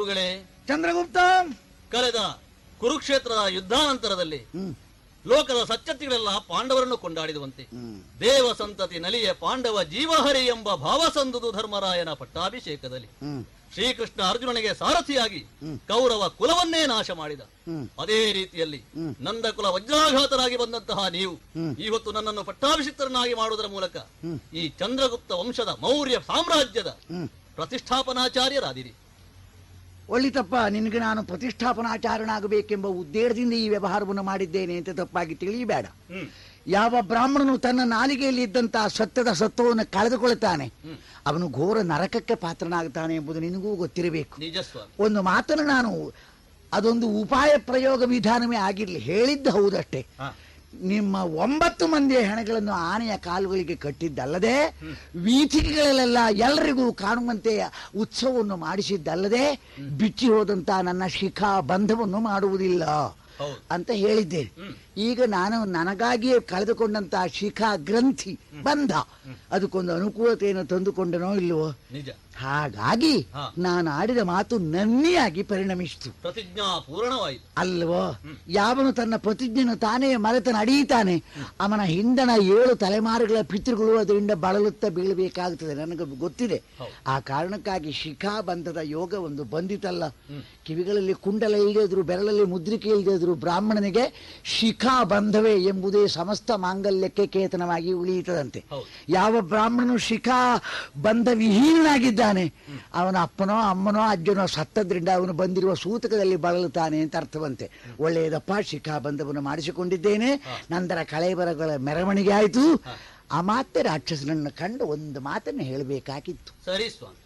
ಗುರುಗಳೇ ಚಂದ್ರಗುಪ್ತ ಕಳೆದ ಕುರುಕ್ಷೇತ್ರದ ಯುದ್ಧಾನಂತರದಲ್ಲಿ ಹ್ಮ್ ಲೋಕದ ಸಚ್ಚತ್ತಿಗಳೆಲ್ಲ ಪಾಂಡವರನ್ನು ಕೊಂಡಾಡಿದುವಂತೆ ಹ್ಮ್ ದೇವ ಸಂತತಿ ನಲಿಯ ಪಾಂಡವ ಜೀವಹರಿ ಎಂಬ ಭಾವಸಂದುದು ಧರ್ಮರಾಯನ ಪಟ್ಟಾಭಿಷೇಕದಲ್ಲಿ ಹ್ಮ್ ಶ್ರೀಕೃಷ್ಣ ಅರ್ಜುನನಿಗೆ ಸಾರಥಿಯಾಗಿ ಹ್ಮ್. ಕೌರವ ಕುಲವನ್ನೇ ನಾಶ ಮಾಡಿದ ಹ್ಮ್ ಅದೇ ರೀತಿಯಲ್ಲಿ ಹ್ಮ್. ನಂದಕುಲ ವಜ್ರಾಘಾತರಾಗಿ ಬಂದಂತಹ ನೀವು ಹ್ಮ್. ಇವತ್ತು ನನ್ನನ್ನು ಪಟ್ಟಾಭಿಷಿಕ್ತರನ್ನಾಗಿ ಮಾಡುವುದರ ಮೂಲಕ ಹ್ಮ್. ಈ ಚಂದ್ರಗುಪ್ತ ವಂಶದ ಮೌರ್ಯ ಸಾಮ್ರಾಜ್ಯದ ಹ್ಮ್ ಪ್ರತಿಷ್ಠಾಪನಾಚಾರ್ಯರಾದಿರಿ ಒಳ್ಳಿತಪ್ಪ ನಿನಗೆ ನಾನು ಪ್ರತಿಷ್ಠಾಪನಾಚಾರನಾಗಬೇಕೆಂಬ ಉದ್ದೇಶದಿಂದ ಈ ವ್ಯವಹಾರವನ್ನು ಮಾಡಿದ್ದೇನೆ ಅಂತ ತಪ್ಪಾಗಿ ತಿಳಿಯಬೇಡ ಹ್ಮ್ ಯಾವ ಬ್ರಾಹ್ಮಣನು ತನ್ನ ನಾಲಿಗೆಯಲ್ಲಿ ಇದ್ದಂತಹ ಸತ್ಯದ ಸತ್ವವನ್ನು ಕಳೆದುಕೊಳ್ತಾನೆ ಹ್ಮ್. ಅವನು ಘೋರ ನರಕಕ್ಕೆ ಪಾತ್ರನಾಗ್ತಾನೆ ಎಂಬುದು ನಿನಗೂ ಗೊತ್ತಿರಬೇಕು ನಿಜ ಸ್ವಾಮಿ ಒಂದು ಮಾತನ್ನು ನಾನು ಅದೊಂದು ಉಪಾಯ ಪ್ರಯೋಗ ವಿಧಾನವೇ ಆಗಿರಲಿ ಹೇಳಿದ್ದು ಹೌದಷ್ಟೇ ಹಾ. ನಿಮ್ಮ ಒಂಬತ್ತು ಮಂದಿಯ ಹೆಣಗಳನ್ನು ಆನೆಯ ಕಾಲುಗಳಿಗೆ ಕಟ್ಟಿದ್ದಲ್ಲದೆ ವೀಥಿಗಳಲ್ಲೆಲ್ಲ ಎಲ್ಲರಿಗೂ ಕಾಣುವಂತೆ ಉತ್ಸವವನ್ನು ಮಾಡಿಸಿದ್ದಲ್ಲದೆ ಬಿಚ್ಚಿ ಹೋದಂತ ನನ್ನ ಶಿಖಾ ಬಂಧವನ್ನು ಮಾಡುವುದಿಲ್ಲ ಹೌದು ಅಂತ ಹೇಳಿದ್ದೇನೆ ಹ್ಮ್. ಈಗ ನಾನು ನನಗಾಗಿಯೇ ಕಳೆದುಕೊಂಡಂತಹ ಶಿಖಾ ಗ್ರಂಥಿ ಬಂಧ ಅದಕ್ಕೊಂದು ಅನುಕೂಲತೆಯನ್ನು ತಂದುಕೊಂಡನೋ ಇಲ್ಲವೋ ನಿಜ ಹಾಗಾಗಿ ಹಾ. ನಾನು ಆಡಿದ ಮಾತು ನನ್ನಿಯಾಗಿ ಪರಿಣಮಿಸಿತು ಪ್ರತಿಜ್ಞಾ ಪೂರ್ಣವಾಯಿತು ಅಲ್ವೋ ಯಾವನು ತನ್ನ ಪ್ರತಿಜ್ಞೆಯನ್ನು ತಾನೇ ಮರೆತ ನಡೆಯುತ್ತಾನೆ ಅವನ ಹಿಂದಣ ಏಳು ತಲೆಮಾರುಗಳ ಪಿತೃಗಳು ಅದರಿಂದ ಬಳಲುತ್ತಾ ಬೀಳಬೇಕಾಗುತ್ತದೆ ನನಗೆ ಗೊತ್ತಿದೆ ಹೌದು. ಆ ಕಾರಣಕ್ಕಾಗಿ ಶಿಖಾಬಂಧದ ಯೋಗ ಒಂದು ಬಂದಿತಲ್ಲ ಹ್ಮ್. ಕಿವಿಗಳಲ್ಲಿ ಕುಂಡಲ ಇಲ್ಲದಿದ್ರು ಬೆರಳಲ್ಲಿ ಮುದ್ರಿಕೆ ಇಲ್ಲದಿದ್ರು ಬ್ರಾಹ್ಮಣನಿಗೆ ಶಿಖಾ ಬಂಧವೇ ಎಂಬುದೇ ಸಮಸ್ತ ಮಾಂಗಲ್ಯಕ್ಕೆ ಕೇತನವಾಗಿ ಉಳಿಯುತ್ತದಂತೆ ಹೌದು. ಯಾವ ಬ್ರಾಹ್ಮಣನು ಶಿಖಾ ಬಂಧ ವಿಹೀನಾಗಿದ್ದಾನೆ ಅವನ ಅಪ್ಪನೋ ಅಮ್ಮನೋ ಅಜ್ಜನೋ ಸತ್ತದ್ರಿಂದ ಅವನು ಬಂದಿರುವ ಸೂತಕದಲ್ಲಿ ಬಳಲುತ್ತಾನೆ ಅಂತ ಅರ್ಥವಂತೆ ಒಳ್ಳೆಯದಪ್ಪ ಶಿಖಾ ಬಂಧವನ್ನು ಮಾಡಿಸಿಕೊಂಡಿದ್ದೇನೆ ನಂತರ ಕಳೆಬರಗಳ ಮೆರವಣಿಗೆ ಆಯಿತು ಆ ಮಾತೆ ರಾಕ್ಷಸನನ್ನು ಕಂಡು ಒಂದು ಮಾತನ್ನು ಹೇಳಬೇಕಾಗಿತ್ತು ಸರಿ ಸ್ವಾಮಿ